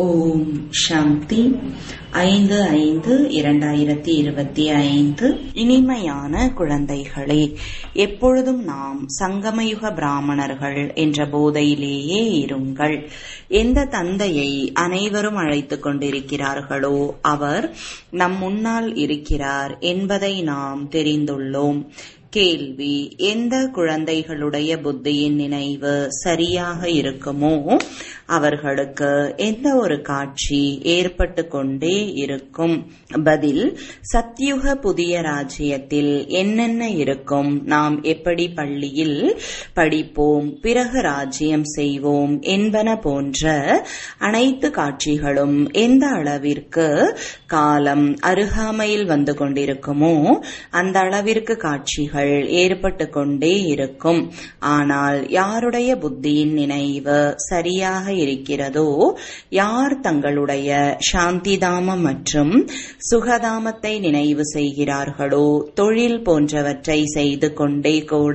ஓம் சாந்தி ஐந்து ஐந்து இரண்டாயிரத்தி இருபத்தி ஐந்து இனிமையான குழந்தைகளே எப்பொழுதும் நாம் சங்கமயுக பிராமணர்கள் என்ற போதையிலேயே இருங்கள் எந்த தந்தையை அனைவரும் அழைத்துக் கொண்டிருக்கிறார்களோ அவர் நம் முன்னால் இருக்கிறார் என்பதை நாம் தெரிந்துள்ளோம் கேள்வி எந்த குழந்தைகளுடைய புத்தியின் நினைவு சரியாக இருக்குமோ அவர்களுக்கு எந்த ஒரு காட்சி ஏற்பட்டு கொண்டே இருக்கும் பதில் சத்யுக புதிய ராஜ்யத்தில் என்னென்ன இருக்கும் நாம் எப்படி பள்ளியில் படிப்போம் பிறகு ராஜ்யம் செய்வோம் என்பன போன்ற அனைத்து காட்சிகளும் எந்த அளவிற்கு காலம் அருகாமையில் வந்து கொண்டிருக்குமோ அந்த அளவிற்கு காட்சிகள் ஏற்பட்டு கொண்டே இருக்கும் ஆனால் யாருடைய புத்தியின் நினைவு சரியாக இருக்கிறதோ யார் தங்களுடைய சாந்திதாமம் மற்றும் சுகதாமத்தை நினைவு செய்கிறார்களோ தொழில் போன்றவற்றை செய்து கொண்டே கூட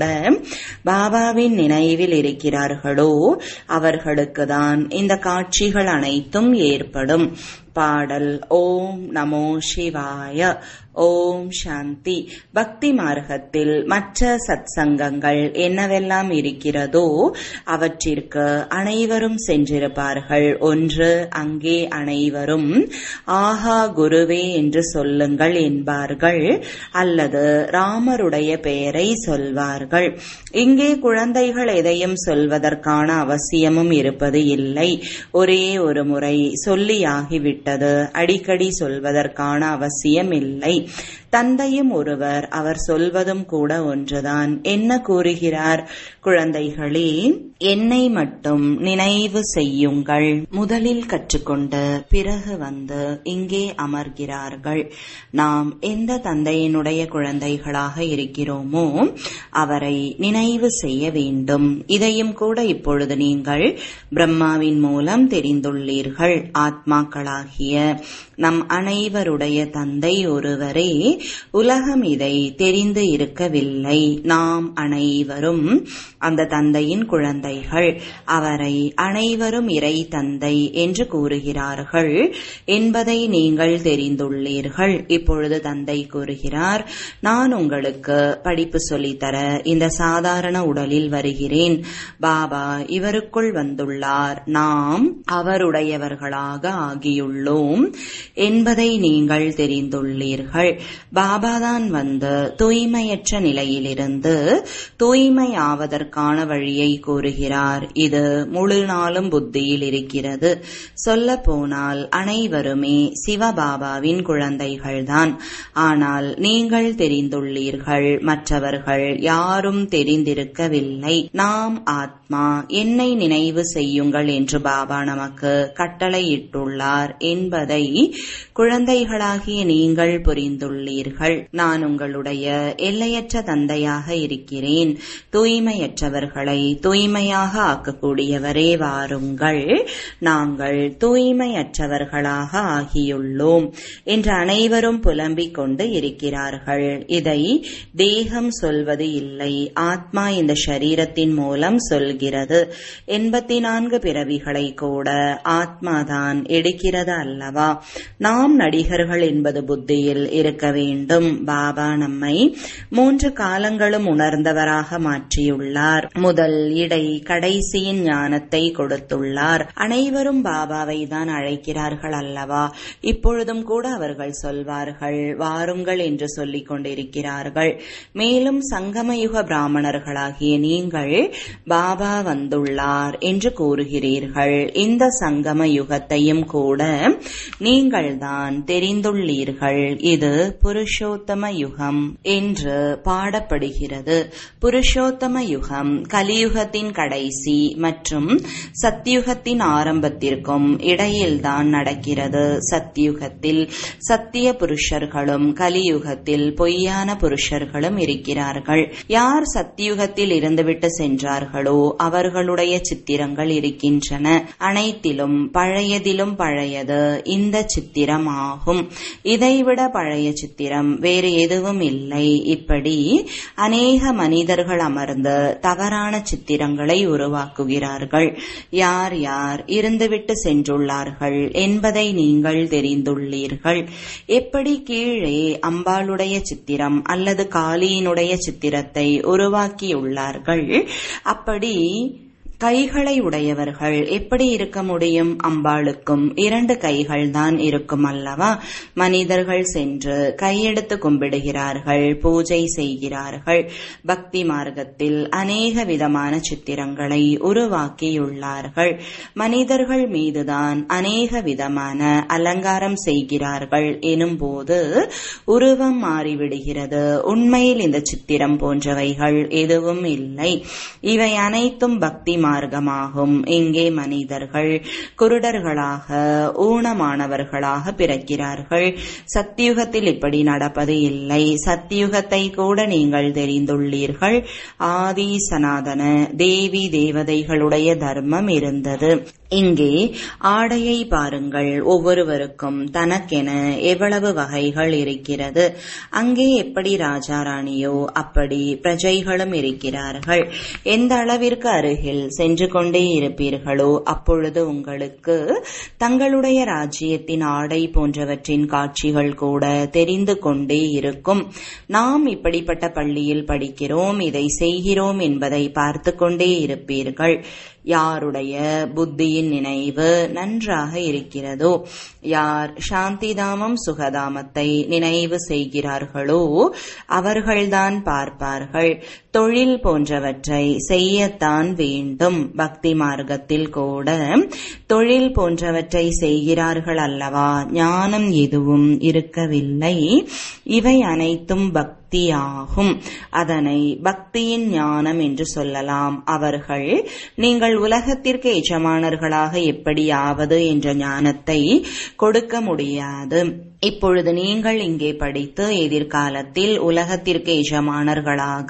பாபாவின் நினைவில் இருக்கிறார்களோ அவர்களுக்குதான் இந்த காட்சிகள் அனைத்தும் ஏற்படும் பாடல் ஓம் நமோ சிவாய ஓம் சாந்தி பக்தி மார்க்கத்தில் மற்ற சத் சங்கங்கள் என்னவெல்லாம் இருக்கிறதோ அவற்றிற்கு அனைவரும் சென்றிருப்பார்கள் ஒன்று அங்கே அனைவரும் ஆஹா குருவே என்று சொல்லுங்கள் என்பார்கள் அல்லது ராமருடைய பெயரை சொல்வார்கள் இங்கே குழந்தைகள் எதையும் சொல்வதற்கான அவசியமும் இருப்பது இல்லை ஒரே ஒரு முறை சொல்லியாகிவிட்டது அடிக்கடி சொல்வதற்கான அவசியம் இல்லை தந்தையும் ஒருவர் அவர் சொல்வதும் கூட ஒன்றுதான் என்ன கூறுகிறார் குழந்தைகளே என்னை மட்டும் நினைவு செய்யுங்கள் முதலில் கற்றுக்கொண்டு பிறகு வந்து இங்கே அமர்கிறார்கள் நாம் எந்த தந்தையினுடைய குழந்தைகளாக இருக்கிறோமோ அவரை நினைவு செய்ய வேண்டும் இதையும் கூட இப்பொழுது நீங்கள் பிரம்மாவின் மூலம் தெரிந்துள்ளீர்கள் ஆத்மாக்களாகிய நம் அனைவருடைய தந்தை ஒருவரே உலகம் இதை தெரிந்து இருக்கவில்லை நாம் அனைவரும் அந்த தந்தையின் குழந்தைகள் அவரை அனைவரும் இறை தந்தை என்று கூறுகிறார்கள் என்பதை நீங்கள் தெரிந்துள்ளீர்கள் இப்பொழுது தந்தை கூறுகிறார் நான் உங்களுக்கு படிப்பு சொல்லித்தர இந்த சாதாரண உடலில் வருகிறேன் பாபா இவருக்குள் வந்துள்ளார் நாம் அவருடையவர்களாக ஆகியுள்ளோம் என்பதை நீங்கள் தெரிந்துள்ளீர்கள் பாபாதான் வந்து தூய்மையற்ற நிலையிலிருந்து தூய்மை ஆவதற்கான வழியை கூறுகிறார் இது முழு நாளும் புத்தியில் இருக்கிறது சொல்ல போனால் அனைவருமே சிவபாபாவின் குழந்தைகள்தான் ஆனால் நீங்கள் தெரிந்துள்ளீர்கள் மற்றவர்கள் யாரும் தெரிந்திருக்கவில்லை நாம் ஆத்மா என்னை நினைவு செய்யுங்கள் என்று பாபா நமக்கு கட்டளையிட்டுள்ளார் என்பதை குழந்தைகளாகிய நீங்கள் புரிந்துள்ளீர்கள் நான் உங்களுடைய எல்லையற்ற தந்தையாக இருக்கிறேன் தூய்மையற்றவர்களை தூய்மையாக ஆக்கக்கூடியவரே வாருங்கள் நாங்கள் தூய்மையற்றவர்களாக ஆகியுள்ளோம் என்று அனைவரும் புலம்பிக் கொண்டு இருக்கிறார்கள் இதை தேகம் சொல்வது இல்லை ஆத்மா இந்த சரீரத்தின் மூலம் சொல்கிறது எண்பத்தி நான்கு பிறவிகளை கூட ஆத்மாதான் எடுக்கிறது அல்லவா நாம் நடிகர்கள் என்பது புத்தியில் இருக்க வேண்டும் பாபா நம்மை மூன்று காலங்களும் உணர்ந்தவராக மாற்றியுள்ளார் முதல் இடை கடைசியின் ஞானத்தை கொடுத்துள்ளார் அனைவரும் பாபாவை தான் அழைக்கிறார்கள் அல்லவா இப்பொழுதும் கூட அவர்கள் சொல்வார்கள் வாருங்கள் என்று சொல்லிக் கொண்டிருக்கிறார்கள் மேலும் சங்கமயுக பிராமணர்களாகிய நீங்கள் பாபா வந்துள்ளார் என்று கூறுகிறீர்கள் இந்த சங்கம யுகத்தையும் கூட நீங்கள்தான் தெரிந்துள்ளீர்கள் இது புருஷோத்தம யுகம் என்று பாடப்படுகிறது புருஷோத்தம யுகம் கலியுகத்தின் கடைசி மற்றும் சத்தியுகத்தின் ஆரம்பத்திற்கும் இடையில்தான் நடக்கிறது சத்தியுகத்தில் சத்திய புருஷர்களும் கலியுகத்தில் பொய்யான புருஷர்களும் இருக்கிறார்கள் யார் சத்தியுகத்தில் இருந்துவிட்டு சென்றார்களோ அவர்களுடைய சித்திரங்கள் இருக்கின்றன அனைத்திலும் பழையதிலும் பழையது இந்த சித்திரம் ஆகும் இதைவிட பழைய சித்திரம் சித்திரம் வேறு எதுவும் இல்லை இப்படி அநேக மனிதர்கள் அமர்ந்து தவறான சித்திரங்களை உருவாக்குகிறார்கள் யார் யார் இருந்துவிட்டு சென்றுள்ளார்கள் என்பதை நீங்கள் தெரிந்துள்ளீர்கள் எப்படி கீழே அம்பாளுடைய சித்திரம் அல்லது காளியினுடைய சித்திரத்தை உருவாக்கியுள்ளார்கள் அப்படி கைகளை உடையவர்கள் எப்படி இருக்க முடியும் அம்பாளுக்கும் இரண்டு கைகள் தான் இருக்கும் அல்லவா மனிதர்கள் சென்று கையெடுத்து கும்பிடுகிறார்கள் பூஜை செய்கிறார்கள் பக்தி மார்க்கத்தில் அநேக விதமான சித்திரங்களை உருவாக்கியுள்ளார்கள் மனிதர்கள் மீதுதான் அநேக விதமான அலங்காரம் செய்கிறார்கள் எனும்போது உருவம் மாறிவிடுகிறது உண்மையில் இந்த சித்திரம் போன்றவைகள் எதுவும் இல்லை இவை அனைத்தும் பக்தி மார்க்கமாகும் இங்கே மனிதர்கள் குருடர்களாக ஊனமானவர்களாக பிறக்கிறார்கள் சத்தியுகத்தில் இப்படி நடப்பது இல்லை சத்தியுகத்தை கூட நீங்கள் தெரிந்துள்ளீர்கள் ஆதி சனாதன தேவி தேவதைகளுடைய தர்மம் இருந்தது இங்கே ஆடையை பாருங்கள் ஒவ்வொருவருக்கும் தனக்கென எவ்வளவு வகைகள் இருக்கிறது அங்கே எப்படி ராஜா ராணியோ அப்படி பிரஜைகளும் இருக்கிறார்கள் எந்த அளவிற்கு அருகில் சென்று கொண்டே இருப்பீர்களோ அப்பொழுது உங்களுக்கு தங்களுடைய ராஜ்யத்தின் ஆடை போன்றவற்றின் காட்சிகள் கூட தெரிந்து கொண்டே இருக்கும் நாம் இப்படிப்பட்ட பள்ளியில் படிக்கிறோம் இதை செய்கிறோம் என்பதை பார்த்து கொண்டே இருப்பீர்கள் யாருடைய புத்தியின் நினைவு நன்றாக இருக்கிறதோ யார் சாந்திதாமம் சுகதாமத்தை நினைவு செய்கிறார்களோ அவர்கள்தான் பார்ப்பார்கள் தொழில் போன்றவற்றை செய்யத்தான் வேண்டும் பக்தி மார்க்கத்தில் கூட தொழில் போன்றவற்றை செய்கிறார்கள் அல்லவா ஞானம் எதுவும் இருக்கவில்லை இவை அனைத்தும் பக்தி பக்தியாகும் அதனை பக்தியின் ஞானம் என்று சொல்லலாம் அவர்கள் நீங்கள் உலகத்திற்கு எஜமானர்களாக எப்படி ஆவது என்ற ஞானத்தை கொடுக்க முடியாது இப்பொழுது நீங்கள் இங்கே படித்து எதிர்காலத்தில் உலகத்திற்கு எஜமானர்களாக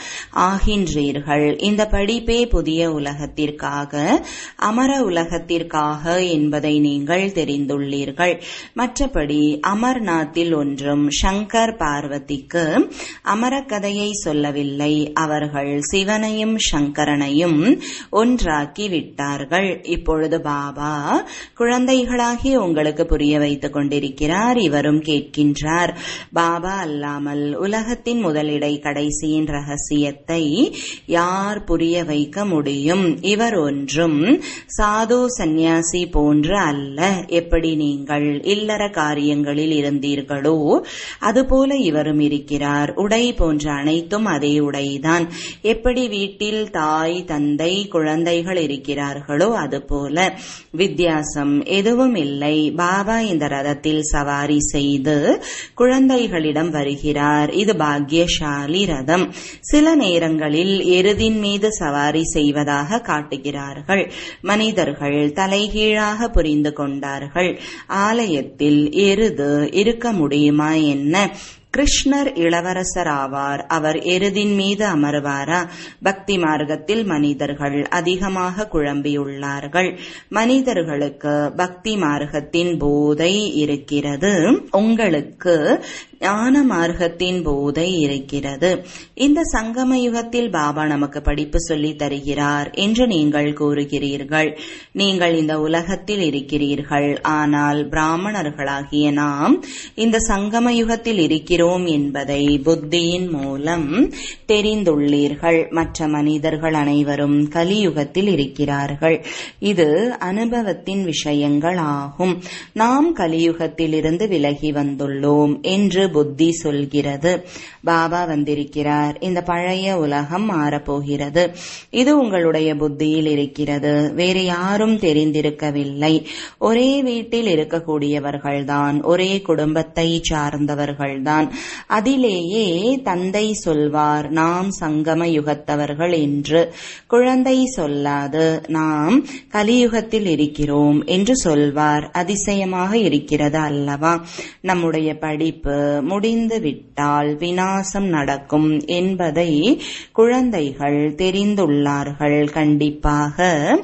ஆகின்றீர்கள் இந்த படிப்பே புதிய உலகத்திற்காக அமர உலகத்திற்காக என்பதை நீங்கள் தெரிந்துள்ளீர்கள் மற்றபடி அமர்நாத்தில் ஒன்றும் சங்கர் பார்வதிக்கு அமர கதையை சொல்லவில்லை அவர்கள் சிவனையும் சங்கரனையும் ஒன்றாக்கி விட்டார்கள் இப்பொழுது பாபா குழந்தைகளாகி உங்களுக்கு புரிய வைத்துக் கொண்டிருக்கிறார் இவரும் கேட்கின்றார் பாபா அல்லாமல் உலகத்தின் முதலிடை கடைசியின் ரகசியத்தை யார் புரிய வைக்க முடியும் இவர் ஒன்றும் சாது சந்நியாசி போன்று அல்ல எப்படி நீங்கள் இல்லற காரியங்களில் இருந்தீர்களோ அதுபோல இவரும் இருக்கிறார் உடை போன்ற அனைத்தும் அதே உடைதான் எப்படி வீட்டில் தாய் தந்தை குழந்தைகள் இருக்கிறார்களோ அதுபோல வித்தியாசம் எதுவும் இல்லை பாபா இந்த ரதத்தில் சவாரி செய்து குழந்தைகளிடம் வருகிறார் இது பாக்யசாலி ரதம் சில நேரங்களில் எருதின் மீது சவாரி செய்வதாக காட்டுகிறார்கள் மனிதர்கள் தலைகீழாக புரிந்து கொண்டார்கள் ஆலயத்தில் எருது இருக்க முடியுமா என்ன கிருஷ்ணர் இளவரசர் ஆவார் அவர் எருதின் மீது அமர்வாரா பக்தி மார்க்கத்தில் மனிதர்கள் அதிகமாக குழம்பியுள்ளார்கள் மனிதர்களுக்கு பக்தி மார்க்கத்தின் போதை இருக்கிறது உங்களுக்கு ஞான மார்க்கத்தின் போதை இருக்கிறது இந்த சங்கம யுகத்தில் பாபா நமக்கு படிப்பு சொல்லி தருகிறார் என்று நீங்கள் கூறுகிறீர்கள் நீங்கள் இந்த உலகத்தில் இருக்கிறீர்கள் ஆனால் பிராமணர்களாகிய நாம் இந்த சங்கம யுகத்தில் இருக்கிறோம் என்பதை புத்தியின் மூலம் தெரிந்துள்ளீர்கள் மற்ற மனிதர்கள் அனைவரும் கலியுகத்தில் இருக்கிறார்கள் இது அனுபவத்தின் விஷயங்கள் ஆகும் நாம் கலியுகத்தில் இருந்து விலகி வந்துள்ளோம் என்று புத்தி சொல்கிறது பாபா வந்திருக்கிறார் இந்த பழைய உலகம் மாறப்போகிறது இது உங்களுடைய புத்தியில் இருக்கிறது வேறு யாரும் தெரிந்திருக்கவில்லை ஒரே வீட்டில் இருக்கக்கூடியவர்கள்தான் ஒரே குடும்பத்தை சார்ந்தவர்கள்தான் அதிலேயே தந்தை சொல்வார் நாம் சங்கம யுகத்தவர்கள் என்று குழந்தை சொல்லாது நாம் கலியுகத்தில் இருக்கிறோம் என்று சொல்வார் அதிசயமாக இருக்கிறது அல்லவா நம்முடைய படிப்பு முடிந்து விட்டால் வினாசம் நடக்கும் என்பதை குழந்தைகள் தெரிந்துள்ளார்கள் கண்டிப்பாக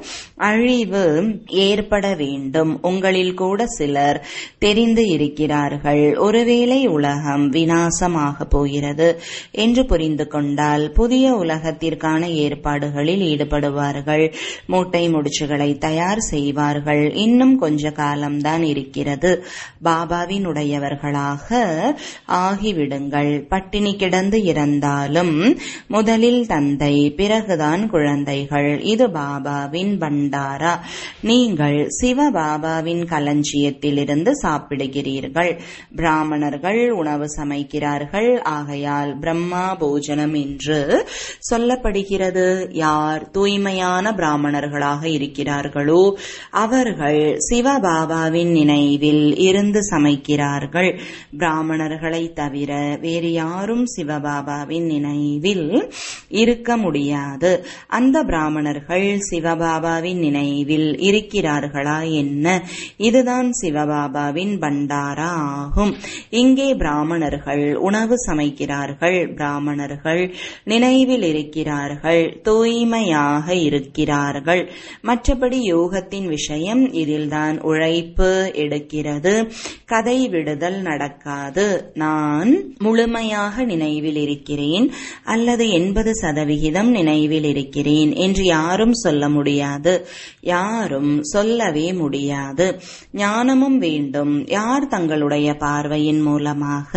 அழிவு ஏற்பட வேண்டும் உங்களில் கூட சிலர் தெரிந்து இருக்கிறார்கள் ஒருவேளை உலகம் வினாசமாக போகிறது என்று புரிந்து கொண்டால் புதிய உலகத்திற்கான ஏற்பாடுகளில் ஈடுபடுவார்கள் மூட்டை முடிச்சுகளை தயார் செய்வார்கள் இன்னும் கொஞ்ச காலம்தான் இருக்கிறது பாபாவினுடையவர்களாக ஆகிவிடுங்கள் பட்டினி கிடந்து இறந்தாலும் முதலில் தந்தை பிறகுதான் குழந்தைகள் இது பாபாவின் பண்டாரா நீங்கள் சிவ பாபாவின் களஞ்சியத்திலிருந்து சாப்பிடுகிறீர்கள் பிராமணர்கள் உணவு சமைக்கிறார்கள் ஆகையால் பிரம்மா போஜனம் என்று சொல்லப்படுகிறது யார் தூய்மையான பிராமணர்களாக இருக்கிறார்களோ அவர்கள் சிவபாபாவின் நினைவில் இருந்து சமைக்கிறார்கள் பிராமணர்களை தவிர வேறு யாரும் சிவபாபாவின் நினைவில் இருக்க முடியாது அந்த பிராமணர்கள் சிவபாபாவின் நினைவில் இருக்கிறார்களா என்ன இதுதான் சிவபாபாவின் பண்டாரா ஆகும் இங்கே பிராமணர்கள் உணவு சமைக்கிறார்கள் பிராமணர்கள் நினைவில் இருக்கிறார்கள் தூய்மையாக இருக்கிறார்கள் மற்றபடி யோகத்தின் விஷயம் இதில்தான் உழைப்பு எடுக்கிறது கதை விடுதல் நடக்காது நான் முழுமையாக நினைவில் இருக்கிறேன் அல்லது எண்பது சதவிகிதம் நினைவில் இருக்கிறேன் என்று யாரும் சொல்ல முடியாது யாரும் சொல்லவே முடியாது ஞானமும் வேண்டும் யார் தங்களுடைய பார்வையின் மூலமாக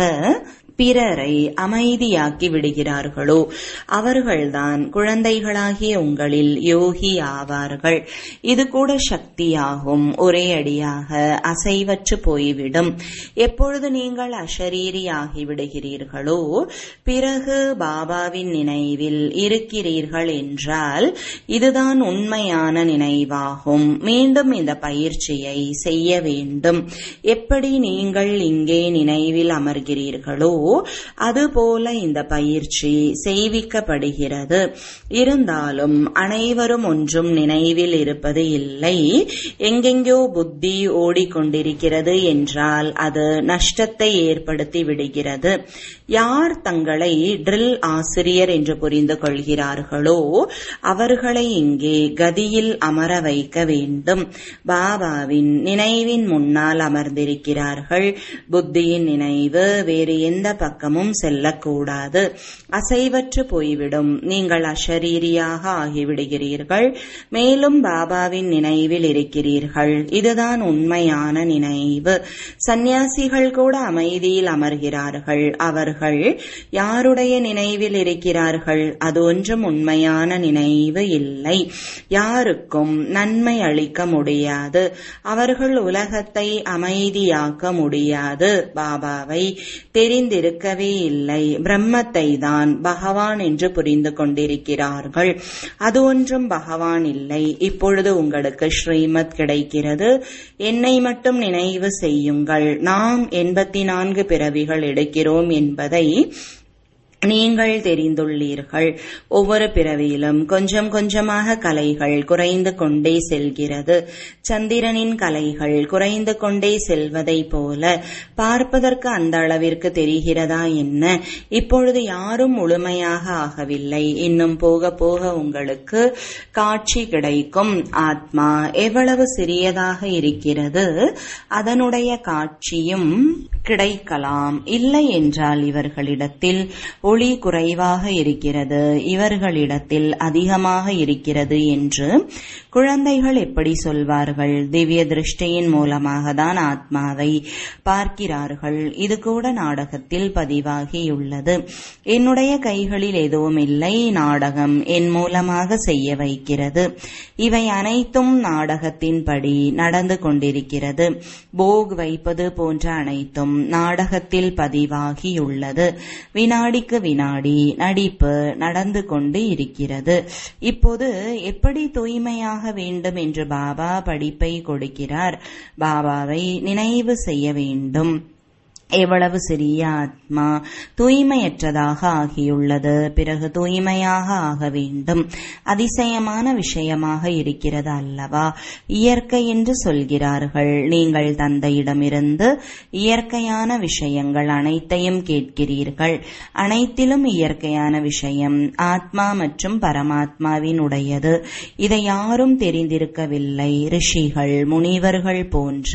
பிறரை அமைதியாக்கி விடுகிறார்களோ அவர்கள்தான் குழந்தைகளாகிய உங்களில் யோகி ஆவார்கள் இது கூட சக்தியாகும் ஒரே அடியாக அசைவற்று போய்விடும் எப்பொழுது நீங்கள் அஷரீரி ஆகிவிடுகிறீர்களோ பிறகு பாபாவின் நினைவில் இருக்கிறீர்கள் என்றால் இதுதான் உண்மையான நினைவாகும் மீண்டும் இந்த பயிற்சியை செய்ய வேண்டும் எப்படி நீங்கள் இங்கே நினைவில் அமர்கிறீர்களோ அதுபோல இந்த பயிற்சி செய்விக்கப்படுகிறது இருந்தாலும் அனைவரும் ஒன்றும் நினைவில் இருப்பது இல்லை எங்கெங்கோ புத்தி ஓடிக்கொண்டிருக்கிறது என்றால் அது நஷ்டத்தை ஏற்படுத்தி விடுகிறது யார் தங்களை ட்ரில் ஆசிரியர் என்று புரிந்து கொள்கிறார்களோ அவர்களை இங்கே கதியில் அமர வைக்க வேண்டும் பாபாவின் நினைவின் முன்னால் அமர்ந்திருக்கிறார்கள் புத்தியின் நினைவு வேறு எந்த பக்கமும் செல்லக்கூடாது அசைவற்று போய்விடும் நீங்கள் அஷரீரியாக ஆகிவிடுகிறீர்கள் மேலும் பாபாவின் நினைவில் இருக்கிறீர்கள் இதுதான் உண்மையான நினைவு சந்நியாசிகள் கூட அமைதியில் அமர்கிறார்கள் அவர்கள் யாருடைய நினைவில் இருக்கிறார்கள் அது ஒன்றும் உண்மையான நினைவு இல்லை யாருக்கும் நன்மை அளிக்க முடியாது அவர்கள் உலகத்தை அமைதியாக்க முடியாது பாபாவை தெரிந்திருக்கவே இல்லை பிரம்மத்தை தான் பகவான் என்று புரிந்து கொண்டிருக்கிறார்கள் அது ஒன்றும் பகவான் இல்லை இப்பொழுது உங்களுக்கு ஸ்ரீமத் கிடைக்கிறது என்னை மட்டும் நினைவு செய்யுங்கள் நாம் எண்பத்தி நான்கு பிறவிகள் எடுக்கிறோம் என்பதை நீங்கள் தெரிந்துள்ளீர்கள் ஒவ்வொரு பிறவியிலும் கொஞ்சம் கொஞ்சமாக கலைகள் குறைந்து கொண்டே செல்கிறது சந்திரனின் கலைகள் குறைந்து கொண்டே செல்வதைப் போல பார்ப்பதற்கு அந்த அளவிற்கு தெரிகிறதா என்ன இப்பொழுது யாரும் முழுமையாக ஆகவில்லை இன்னும் போக போக உங்களுக்கு காட்சி கிடைக்கும் ஆத்மா எவ்வளவு சிறியதாக இருக்கிறது அதனுடைய காட்சியும் கிடைக்கலாம் இல்லை என்றால் இவர்களிடத்தில் ஒளி குறைவாக இருக்கிறது இவர்களிடத்தில் அதிகமாக இருக்கிறது என்று குழந்தைகள் எப்படி சொல்வார்கள் திவ்ய திருஷ்டியின் மூலமாக தான் ஆத்மாவை பார்க்கிறார்கள் இது கூட நாடகத்தில் பதிவாகியுள்ளது என்னுடைய கைகளில் எதுவும் இல்லை நாடகம் என் மூலமாக செய்ய வைக்கிறது இவை அனைத்தும் நாடகத்தின்படி நடந்து கொண்டிருக்கிறது போக் வைப்பது போன்ற அனைத்தும் நாடகத்தில் பதிவாகியுள்ளது வினாடிக்கு வினாடி நடிப்பு நடந்து கொண்டு இருக்கிறது இப்போது எப்படி தூய்மையாக வேண்டும் என்று பாபா படிப்பை கொடுக்கிறார் பாபாவை நினைவு செய்ய வேண்டும் எவ்வளவு சிறிய ஆத்மா தூய்மையற்றதாக ஆகியுள்ளது பிறகு தூய்மையாக ஆக வேண்டும் அதிசயமான விஷயமாக இருக்கிறது அல்லவா இயற்கை என்று சொல்கிறார்கள் நீங்கள் தந்தையிடமிருந்து இயற்கையான விஷயங்கள் அனைத்தையும் கேட்கிறீர்கள் அனைத்திலும் இயற்கையான விஷயம் ஆத்மா மற்றும் பரமாத்மாவின் உடையது இதை யாரும் தெரிந்திருக்கவில்லை ரிஷிகள் முனிவர்கள் போன்ற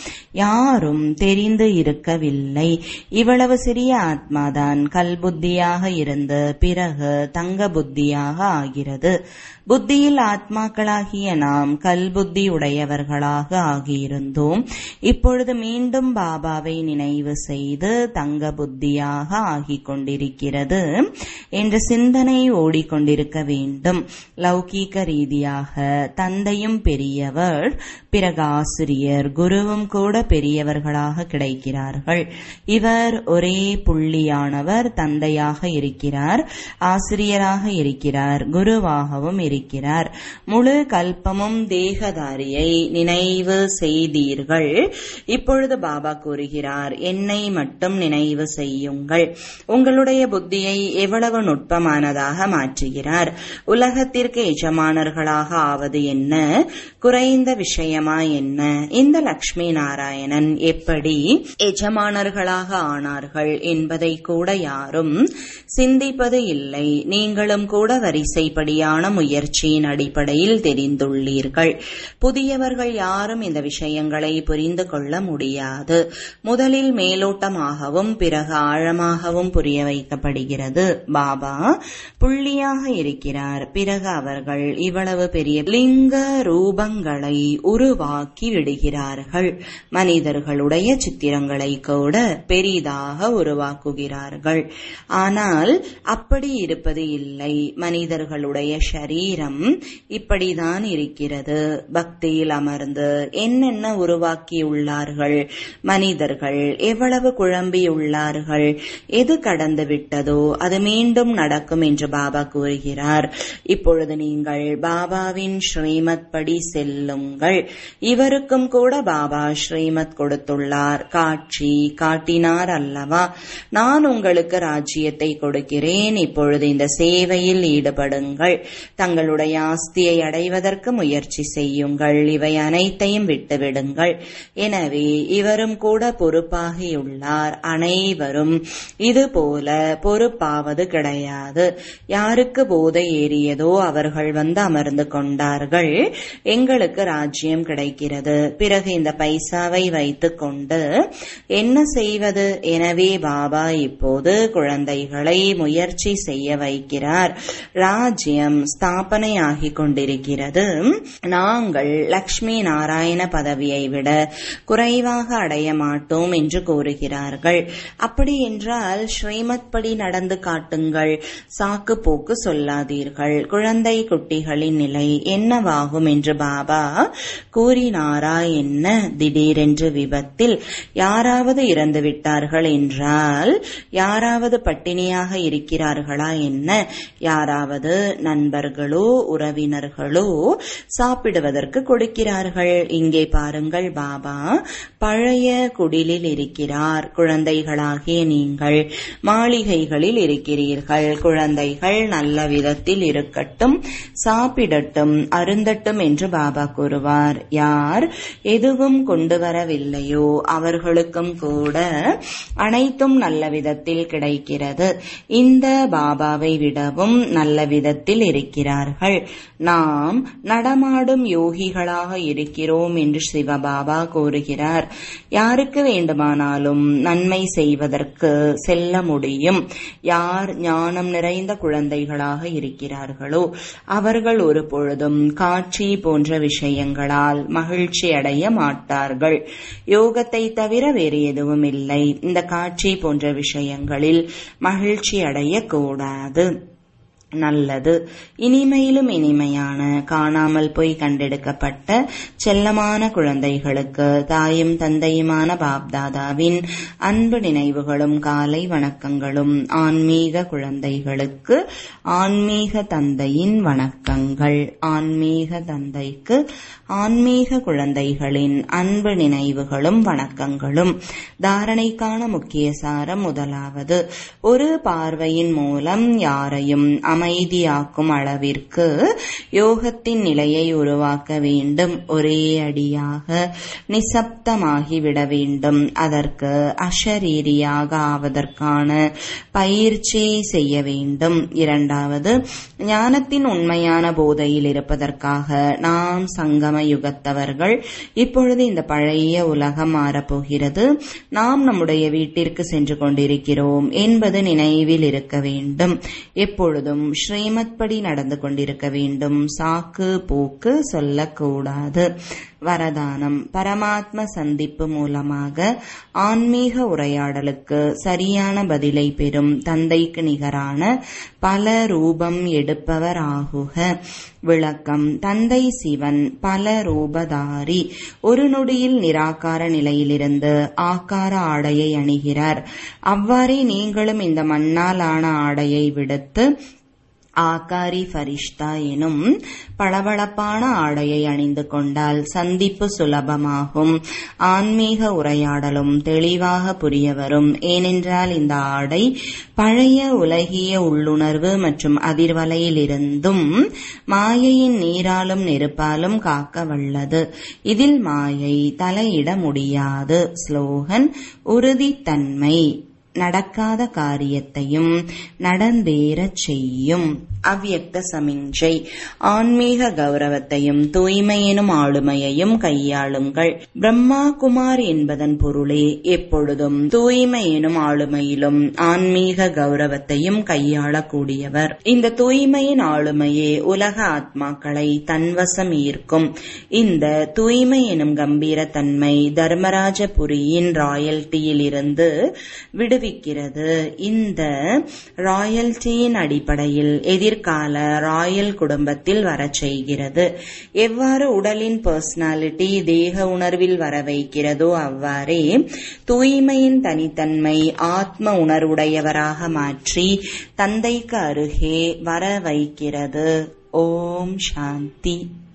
யாரும் தெரிந்து இருக்கவில்லை இல்லை இவ்வளவு சிறிய ஆத்மாதான் கல்புத்தியாக இருந்து பிறகு தங்க புத்தியாக ஆகிறது புத்தியில் ஆத்மாக்களாகிய நாம் கல்புத்தி உடையவர்களாக ஆகியிருந்தோம் இப்பொழுது மீண்டும் பாபாவை நினைவு செய்து தங்க புத்தியாக ஆகிக் கொண்டிருக்கிறது என்ற சிந்தனை ஓடிக்கொண்டிருக்க வேண்டும் லௌகீக ரீதியாக தந்தையும் பெரியவர் பிறகு ஆசிரியர் குருவும் கூட பெரியவர்களாக கிடைக்கிறார்கள் இவர் ஒரே புள்ளியானவர் தந்தையாக இருக்கிறார் ஆசிரியராக இருக்கிறார் குருவாகவும் இருக்கிறார் முழு கல்பமும் தேகதாரியை நினைவு செய்தீர்கள் இப்பொழுது பாபா கூறுகிறார் என்னை மட்டும் நினைவு செய்யுங்கள் உங்களுடைய புத்தியை எவ்வளவு நுட்பமானதாக மாற்றுகிறார் உலகத்திற்கு எஜமானர்களாக ஆவது என்ன குறைந்த விஷயமா என்ன இந்த லக்ஷ்மி நாராயணன் எப்படி எஜமானர்களாக ஆனார்கள் என்பதை கூட யாரும் சிந்திப்பது இல்லை நீங்களும் கூட வரிசைப்படியான முயற்சியின் அடிப்படையில் தெரிந்துள்ளீர்கள் புதியவர்கள் யாரும் இந்த விஷயங்களை புரிந்து கொள்ள முடியாது முதலில் மேலோட்டமாகவும் பிறகு ஆழமாகவும் புரிய வைக்கப்படுகிறது பாபா புள்ளியாக இருக்கிறார் பிறகு அவர்கள் இவ்வளவு பெரிய லிங்க ரூபங்களை உருவாக்கி விடுகிறார்கள் மனிதர்களுடைய சித்திரங்களை கூட பெரிதாக உருவாக்குகிறார்கள் ஆனால் அப்படி இருப்பது இல்லை மனிதர்களுடைய ஷரீரம் இப்படிதான் இருக்கிறது பக்தியில் அமர்ந்து என்னென்ன உருவாக்கியுள்ளார்கள் மனிதர்கள் எவ்வளவு குழம்பியுள்ளார்கள் எது கடந்து விட்டதோ அது மீண்டும் நடக்கும் என்று பாபா கூறுகிறார் இப்பொழுது நீங்கள் பாபாவின் ஸ்ரீமத் படி செல்லுங்கள் இவருக்கும் கூட பாபா ஸ்ரீமத் கொடுத்துள்ளார் காட்சி காட்டினார் அல்லவா நான் உங்களுக்கு ராஜ்யத்தை கொடுக்கிறேன் இப்பொழுது இந்த சேவையில் ஈடுபடுங்கள் தங்களுடைய ஆஸ்தியை அடைவதற்கு முயற்சி செய்யுங்கள் இவை அனைத்தையும் விட்டுவிடுங்கள் எனவே இவரும் கூட பொறுப்பாகியுள்ளார் அனைவரும் இதுபோல பொறுப்பாவது கிடையாது யாருக்கு போதை ஏறியதோ அவர்கள் வந்து அமர்ந்து கொண்டார்கள் எங்களுக்கு ராஜ்யம் கிடைக்கிறது பிறகு இந்த பைசாவை வைத்துக் கொண்டு என்ன செய்வது எனவே பாபா இப்போது குழந்தைகளை முயற்சி செய்ய வைக்கிறார் ராஜ்யம் ஸ்தாபனையாகிக் கொண்டிருக்கிறது நாங்கள் லக்ஷ்மி நாராயண பதவியை விட குறைவாக அடைய மாட்டோம் என்று கூறுகிறார்கள் அப்படி என்றால் ஸ்ரீமத் படி நடந்து காட்டுங்கள் சாக்கு போக்கு சொல்லாதீர்கள் குழந்தை குட்டிகளின் நிலை என்னவாகும் என்று பாபா கூறினாரா என்ன திடீரென்று விபத்தில் யாராவது இறந்து விட்டார்கள் என்றால் யாராவது பட்டினியாக இருக்கிறார்களா என்ன யாராவது நண்பர்களோ உறவினர்களோ சாப்பிடுவதற்கு கொடுக்கிறார்கள் இங்கே பாருங்கள் பாபா பழைய குடிலில் இருக்கிறார் குழந்தைகளாகிய நீங்கள் மாளிகைகளில் இருக்கிறீர்கள் குழந்தைகள் நல்ல விதத்தில் இருக்கட்டும் சாப்பிடட்டும் அருந்தட்டும் என்று பாபா கூறுவார் யார் எதுவும் கொண்டு வரவில்லையோ அவர்களுக்கும் கூட அனைத்தும் நல்ல விதத்தில் கிடைக்கிறது இந்த பாபாவை விடவும் நல்ல விதத்தில் இருக்கிறார்கள் நாம் நடமாடும் யோகிகளாக இருக்கிறோம் என்று சிவபாபா கூறுகிறார் யாருக்கு வேண்டுமானாலும் நன்மை செய்வதற்கு செல்ல முடியும் யார் ஞானம் நிறைந்த குழந்தைகளாக இருக்கிறார்களோ அவர்கள் ஒரு பொழுதும் காட்சி போன்ற விஷயங்களால் மகிழ்ச்சி அடைய மாட்டார்கள் யோகத்தை தவிர வேறு எதுவும் இல்லை இந்த காட்சி போன்ற விஷயங்களில் மகிழ்ச்சி அடையக்கூடாது நல்லது இனிமையிலும் இனிமையான காணாமல் போய் கண்டெடுக்கப்பட்ட செல்லமான குழந்தைகளுக்கு தாயும் தந்தையுமான பாப்தாதாவின் அன்பு நினைவுகளும் காலை வணக்கங்களும் ஆன்மீக குழந்தைகளுக்கு ஆன்மீக தந்தையின் வணக்கங்கள் ஆன்மீக தந்தைக்கு ஆன்மீக குழந்தைகளின் அன்பு நினைவுகளும் வணக்கங்களும் தாரணைக்கான முக்கிய சாரம் முதலாவது ஒரு பார்வையின் மூலம் யாரையும் அமைதியாக்கும் அளவிற்கு யோகத்தின் நிலையை உருவாக்க வேண்டும் ஒரே அடியாக நிசப்தமாகிவிட வேண்டும் அதற்கு அஷரீரியாக ஆவதற்கான பயிற்சியை செய்ய வேண்டும் இரண்டாவது ஞானத்தின் உண்மையான போதையில் இருப்பதற்காக நாம் சங்கம யுகத்தவர்கள் இப்பொழுது இந்த பழைய உலகம் மாறப்போகிறது நாம் நம்முடைய வீட்டிற்கு சென்று கொண்டிருக்கிறோம் என்பது நினைவில் இருக்க வேண்டும் எப்பொழுதும் ஸ்ரீமத் படி நடந்து கொண்டிருக்க வேண்டும் சாக்கு போக்கு சொல்லக்கூடாது வரதானம் பரமாத்ம சந்திப்பு மூலமாக ஆன்மீக உரையாடலுக்கு சரியான பதிலை பெறும் தந்தைக்கு நிகரான பல ரூபம் எடுப்பவர் ஆகுக விளக்கம் தந்தை சிவன் பல ரூபதாரி ஒரு நொடியில் நிராகார நிலையிலிருந்து ஆக்கார ஆடையை அணிகிறார் அவ்வாறே நீங்களும் இந்த மண்ணால் ஆன ஆடையை விடுத்து ஆகாரி ஃபரிஷ்தா எனும் பளபளப்பான ஆடையை அணிந்து கொண்டால் சந்திப்பு சுலபமாகும் ஆன்மீக உரையாடலும் தெளிவாக புரிய வரும் ஏனென்றால் இந்த ஆடை பழைய உலகிய உள்ளுணர்வு மற்றும் அதிர்வலையிலிருந்தும் மாயையின் நீராலும் நெருப்பாலும் காக்க வல்லது இதில் மாயை தலையிட முடியாது ஸ்லோகன் உறுதித்தன்மை நடக்காத காரியத்தையும் நடந்தேறச் செய்யும் அவ்யக்த சமிஞ்சை ஆன்மீக கௌரவத்தையும் தூய்மையெனும் ஆளுமையையும் கையாளுங்கள் பிரம்மா குமார் என்பதன் பொருளே எப்பொழுதும் தூய்மை எனும் ஆளுமையிலும் ஆன்மீக கௌரவத்தையும் கையாளக்கூடியவர் இந்த தூய்மையின் ஆளுமையே உலக ஆத்மாக்களை தன்வசம் ஈர்க்கும் இந்த தூய்மை எனும் கம்பீரத்தன்மை தர்மராஜபுரியின் ராயல்டியில் இருந்து விடுவிக்கிறது இந்த ராயல்டியின் அடிப்படையில் எதிர் எதிர்கால ராயல் குடும்பத்தில் வரச் செய்கிறது எவ்வாறு உடலின் பர்சனாலிட்டி தேக உணர்வில் வர வைக்கிறதோ அவ்வாறே தூய்மையின் தனித்தன்மை ஆத்ம உணர்வுடையவராக மாற்றி தந்தைக்கு அருகே வர வைக்கிறது ஓம் சாந்தி